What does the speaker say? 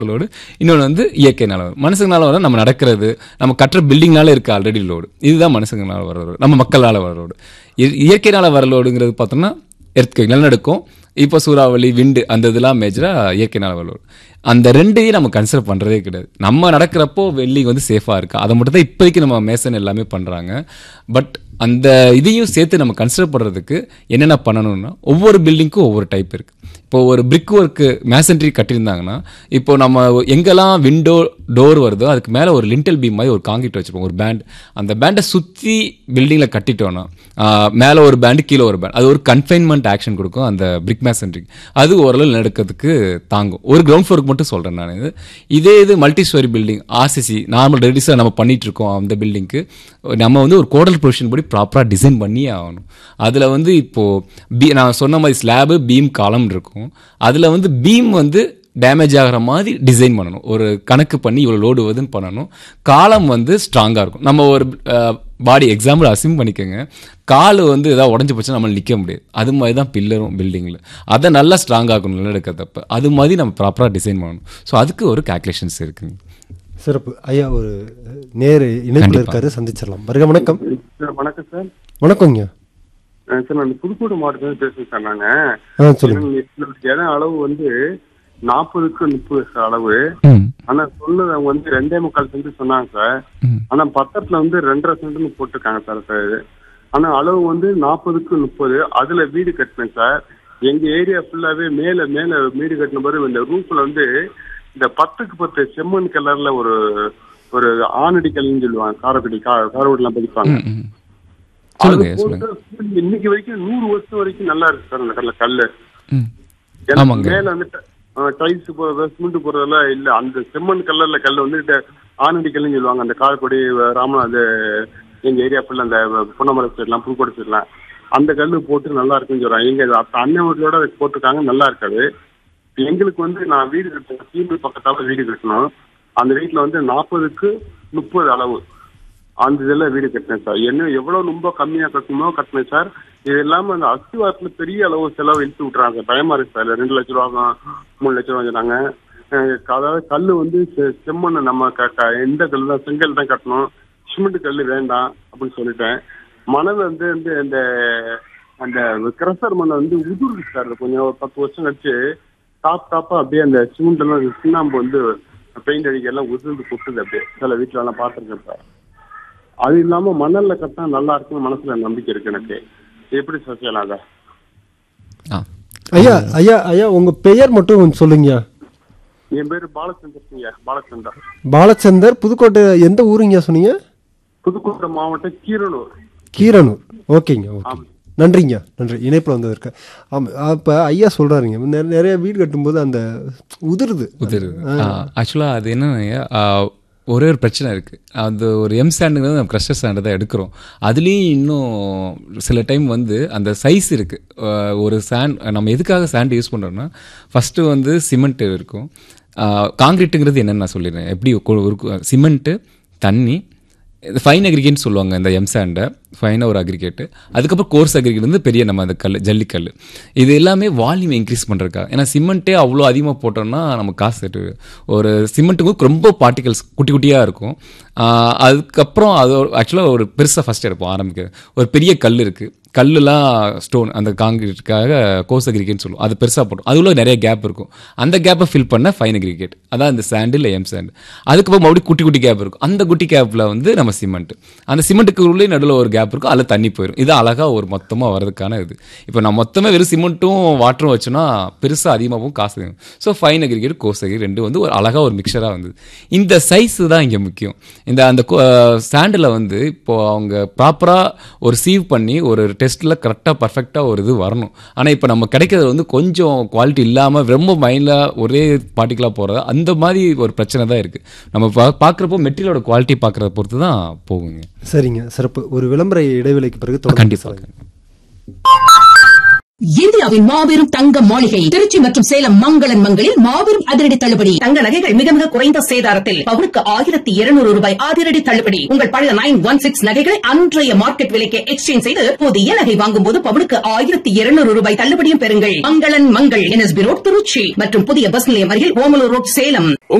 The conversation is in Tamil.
லோடு இன்னொன்று வந்து இயற்கைனால வரும் மனுஷங்களால வர நம்ம நடக்கிறது நம்ம கட்டுற பில்டிங்னால இருக்க ஆல்ரெடி லோடு இதுதான் மனுஷங்களால வர லோடு நம்ம மக்களால் வர லோடு இ- இயற்கைனால வர லோடுங்கிறது பார்த்தோம்னா எர்த்கை நிலநடுக்கம் இப்போ சூறாவளி விண்டு அந்த இதெல்லாம் மேஜராக இயற்கைனால வர லோடு அந்த ரெண்டையும் நம்ம கன்சிடர் பண்ணுறதே கிடையாது நம்ம நடக்கிறப்போ வெள்ளி வந்து சேஃபாக இருக்கு அதை மட்டும் தான் இப்போதைக்கு நம்ம மேசன் எல்லாமே பண்ணுறாங்க பட் அந்த இதையும் சேர்த்து நம்ம கன்சிடர் பண்ணுறதுக்கு என்னென்ன பண்ணணும்னா ஒவ்வொரு பில்டிங்க்கும் ஒவ்வொரு டைப் இருக்குது இப்போ ஒரு பிரிக் ஒர்க்கு மேசன்ட்ரி கட்டியிருந்தாங்கன்னா இப்போ நம்ம எங்கெல்லாம் விண்டோ டோர் வருதோ அதுக்கு மேலே ஒரு லிண்டல் பீம் மாதிரி ஒரு காங்கிரீட் வச்சுருப்போம் ஒரு பேண்ட் அந்த பேண்டை சுற்றி பில்டிங்கில் கட்டிட்டோன்னா மேலே ஒரு பேண்டு கீழே ஒரு பேண்ட் அது ஒரு கன்ஃபைன்மெண்ட் ஆக்ஷன் கொடுக்கும் அந்த பிரிக் மேசன்ட்ரி அது ஓரளவு நடக்கிறதுக்கு தாங்கும் ஒரு கிரவுண்ட் ஃப்ளோருக்கு மட்டும் சொல்கிறேன் நான் இது இதே இது multi storey building RCC normal ரெடிஸாக நம்ம பண்ணிட்டு இருக்கோம் அந்த பில்டிங்க்கு நம்ம வந்து ஒரு கோடல் பொசிஷன் படி ப்ராப்பராக டிசைன் பண்ணியே ஆகணும் அதில் வந்து இப்போது பீ நான் சொன்ன மாதிரி ஸ்லாபு பீம் காலம் இருக்கும் அதில் வந்து பீம் வந்து டேமேஜ் ஆகிற மாதிரி டிசைன் பண்ணணும் ஒரு கணக்கு பண்ணி இவ்வளோ லோடு வருதுன்னு பண்ணணும் காலம் வந்து ஸ்ட்ராங்காக இருக்கும் நம்ம ஒரு பாடி எக்ஸாம்பிள் அசிம் பண்ணிக்கோங்க கால் வந்து ஏதாவது உடஞ்சி போச்சுன்னா நம்ம நிற்க முடியாது அது மாதிரி தான் பில்லரும் பில்டிங்கில் அதை நல்லா ஸ்ட்ராங் ஆகணும் நிலநடுக்கத்தப்ப அது மாதிரி நம்ம ப்ராப்பராக டிசைன் பண்ணணும் ஸோ அதுக்கு ஒரு கால்குலேஷன்ஸ் இருக்குங்க சிறப்பு ஐயா ஒரு நேரு இணைப்பில் இருக்காரு சந்திச்சிடலாம் வருக வணக்கம் சார் வணக்கம் சார் வணக்கம்ங்க அஹ் சார் நான் புதுக்கோட்டை மாவட்டத்தில் பேசுறேன் சார் நான் ஆ சொல்லுங்க இடம் அளவு வந்து நாற்பதுக்கு முப்பது சார் அளவு ம் ஆனா சொன்னது அவங்க வந்து ரெண்டே முக்கால் சென்ட் சொன்னாங்க சார் ம் ஆனா பக்கத்துல வந்து ரெண்டரை சென்ட்னு போட்டிருக்காங்க சார் சார் ஆனா அளவு வந்து நாற்பதுக்கு முப்பது அதுல வீடு கட்டினேன் சார் எங்க ஏரியா ஃபுல்லாவே மேல மேல வீடு கட்டின பிறகு இந்த ரூஃப்ல வந்து இந்த பத்துக்கு பத்து செம்மண் கலர்ல ஒரு ஒரு ஆணடி கல்லுன்னு சொல்லுவாங்க காரக்குடி காரக்குடிலாம் பதிப்பாங்க ம், ம் சொல்லுங்க அது சொல்லுங்க போட்டு இன்னைக்கு வரைக்கும் நூறு வருஷம் வரைக்கும் நல்லா இருக்கு சார் அந்த கல்ல கல்லு ம் எனக்கு ஆமாங்க. மேல வந்து டைல்ஸ் போறது சிமெண்ட் போறதெல்லாம் இல்ல அந்த செம்மண் கலர்ல கல் வந்து ட- ஆனடி கல்லுன்னு சொல்லுவாங்க அந்த காரக்குடி ராம அந்த எங்க ஏரியா ஃபுல்லா அந்த பொன்னமர சைட்லாம் புதுக்கோட்டை சைட்லாம் அந்த கல்லு போட்டு நல்லா இருக்குன்னு சொல்றாங்க எங்க இது அப்ப அண்ணன் வீட்டோட அதை போட்டிருக்காங்க நல்லா இருக்காது எங்களுக்கு வந்து நான் வீடு கட்டணும் தீர்வு பக்கத்தால வீடு கட்டணும் அந்த வீட்டுல வந்து நாற்பதுக்கு முப்பது அளவு அந்த இதில் வீடு கட்டினேன் சார் என்ன எவ்வளவு ரொம்ப கம்மியா கட்டணுமோ கட்டினேன் சார் இது இல்லாம அந்த அஸ்திவாரத்துல பெரிய அளவு செலவு இழுத்து விட்டுறாங்க சார் பயமா இருக்கு சார் ரெண்டு லட்ச ரூபா மூணு லட்ச ரூபா சொன்னாங்க அஹ் அதாவது கல் வந்து செ- செம்மண்ணை நம்ம க- க- எந்த கல் தான் செங்கல் தான் கட்டணும் சிமெண்ட் கல் வேண்டாம் அப்படின்னு சொல்லிட்டேன் மணல் வந்து வந்து இந்த அந்த கிரசர் மண்ணை வந்து உதிர்வு சார் கொஞ்சம் ஒரு பத்து வருஷம் கழிச்சு டாப் டாப்பா அப்படியே அந்த சிமெண்ட் எல்லாம் சுண்ணாம்பு வந்து பெயிண்ட் அடிக்க எல்லாம் உதிர்ந்து கொட்டுது அப்படியே சில வீட்டுல எல்லாம் பார்த்துருக்கேன் சார் அது இல்லாம மணல்ல கட்டினா நல்லா இருக்கும்னு மனசுல நம்பிக்கை இருக்கு எனக்கு எப்படி சார் செய்யலாம் அதை ஆ ஐயா ஐயா ஐயா உங்க பெயர் மட்டும் கொஞ்சம் சொல்லுங்க என் பேரு பாலச்சந்தர் பாலச்சந்தர் பாலச்சந்தர் புதுக்கோட்டை எந்த ஊருங்க சொன்னீங்க புதுக்கோட்டை மாவட்டம் கீரனூர் கீரனூர் ஓகேங்க ஓகே நன்றிங்க நன்றி இணைப்பில் வந்ததற்கு ஆமாம் அப்போ ஐயா சொல்கிறாருங்க நிறைய நிறைய வீடு கட்டும்போது அந்த உதிருது உதிருது ஆக்சுவலாக அது என்னன்னா ஒரே ஒரு பிரச்சனை இருக்குது அது ஒரு எம் ஸ்டாண்டுங்கிறது நம்ம க்ரஷர் ஸ்டாண்டு தான் எடுக்கிறோம் அதுலேயும் இன்னும் சில டைம் வந்து அந்த சைஸ் இருக்குது ஒரு சாண்ட் நம்ம எதுக்காக சாண்ட் யூஸ் பண்ணுறோம்னா ஃபஸ்ட்டு வந்து சிமெண்ட் இருக்கும் காங்கிரீட்டுங்கிறது என்னென்னு நான் சொல்லிடுறேன் எப்படி ஒரு சிமெண்ட்டு தண்ணி ஃபைன் அக்ரிகேட்னு சொல்லுவாங்க இந்த எம் சாண்டை ஃபைனாக ஒரு அக்ரிகேட்டு அதுக்கப்புறம் கோர்ஸ் அக்ரிகேட் வந்து பெரிய நம்ம அந்த கல் ஜல்லிக்கல் இது எல்லாமே வால்யூம் இன்க்ரீஸ் பண்ணுறதுக்கா ஏன்னா சிமெண்ட்டே அவ்வளோ அதிகமாக போட்டோம்னா நம்ம காசு செட்டு ஒரு சிமெண்ட்டுக்கு ரொம்ப பார்ட்டிகல்ஸ் குட்டி குட்டியாக இருக்கும் ஆஹ் அதுக்கப்புறம் அது ஆக்சுவலாக ஒரு பெருசாக ஃபஸ்ட் எடுப்போம் ஆரம்பிக்க ஒரு பெரிய கல் இருக்குது கல்லுலாம் ஸ்டோன் அந்த காங்கிரீட்டுக்காக கோர்ஸ் அக்ரிகேட்னு சொல்லுவோம் அது பெருசாக போட்டோம் அதுக்குள்ள நிறைய கேப் இருக்கும் அந்த கேப்பை ஃபில் பண்ண ஃபைன் அக்ரிகேட் அதான் இந்த சாண்டு இல்லை எம் சாண்டு அதுக்கப்புறம் மறுபடியும் குட்டி குட்டி கேப் இருக்கும் அந்த குட்டி கேப்பில் வந்து நம்ம சிமெண்ட் அந்த சிமெண்ட்டுக்கு உள்ளே நடுவில் ஒரு கேப் இருக்கும் அதில் தண்ணி போயிடும் இது அழகாக ஒரு மொத்தமாக வரதுக்கான இது இப்போ நான் மொத்தமாக வெறும் சிமெண்ட்டும் வாட்டரும் வச்சோன்னா பெருசாக அதிகமாகவும் காசு so fine aggregate coarse aggregate ரெண்டு வந்து ஒரு அழகாக ஒரு மிக்சராக வந்தது இந்த சைஸ் தான் இங்கே முக்கியம் இந்த அந்த சாண்டில் வந்து இப்போ அவங்க ப்ராப்பராக ஒரு சீவ் பண்ணி ஒரு டெஸ்ட்டில் கரெக்டாக பர்ஃபெக்டாக ஒரு இது வரணும் ஆனால் இப்போ நம்ம கிடைக்கிறது வந்து கொஞ்சம் குவாலிட்டி இல்லாமல் ரொம்ப மைண்டில் ஒரே பார்ட்டிக்கலாக போகிறது அந்த மாதிரி ஒரு பிரச்சனை தான் இருக்குது நம்ம பா பார்க்குறப்போ மெட்டீரியலோட குவாலிட்டி பார்க்குறத பொறுத்து தான் போகுங்க சரிங்க சிறப்பு ஒரு விளம்பர இடைவேளைக்கு பிறகு தொடர்ந்து கண்டிப்பாக பேசலாங்க. இந்தியாவின் மாபெரும் தங்க மாளிகை திருச்சி மற்றும் சேலம் மங்களன் மங்களில் மாபெரும் அதிரடி தள்ளுபடி தங்க நகைகள் மிக மிக குறைந்த சேதாரத்தில் பவுனுக்கு ஆயிரத்தி இருநூறு ரூபாய் அதிரடி தள்ளுபடி உங்கள் பழைய நைன் ஒன் சிக்ஸ் நகைகளை அன்றைய மார்க்கெட் விலைக்கு எக்ஸ்சேஞ்ச் செய்து புதிய நகை வாங்கும் போது பவுனுக்கு ஆயிரத்தி இருநூறு ரூபாய் தள்ளுபடியும் பெறுங்கள் மங்களன் மங்கள் என்எஸ்பி ரோட் திருச்சி மற்றும் புதிய பஸ் நிலையம் அருகில் ஓமலூர் ரோட் சேலம்